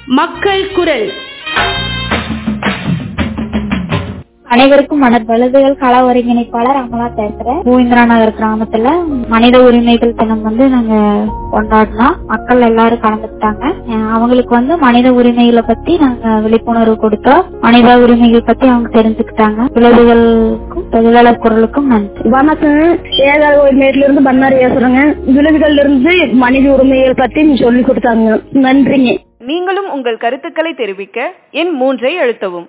மக்கள் குரல் அனைவருக்கும் வணக்கம் விழுதுகள் கள ஒருங்கிணைப்பாளர் அமலா பேசுறேன் பூவிந்திரா நகர் கிராமத்துல மனித உரிமைகள் தினம் வந்து நாங்க கொண்டாடினோம் மக்கள் எல்லாரும் கலந்துக்கிட்டாங்க அஹ் அவங்களுக்கு வந்து மனித உரிமைகளை பத்தி நாங்க விழிப்புணர்வு கொடுத்தோம் மனித உரிமைகள் பத்தி அவங்க தெரிஞ்சுக்கிட்டாங்க விழுதுகளுக்கும் தொழிலாளர் குரலுக்கும் நன்றி வணக்கம் ஏதாவது உரிமையில இருந்து பண்ணாரி பேசுறேங்க விழுதுகள்ல இருந்து மனித உரிமைகள் பத்தி சொல்லி கொடுத்தாங்க நன்றிங்க நீங்களும் உங்கள் கருத்துக்களை தெரிவிக்க எண் மூன்றை அழுத்தவும்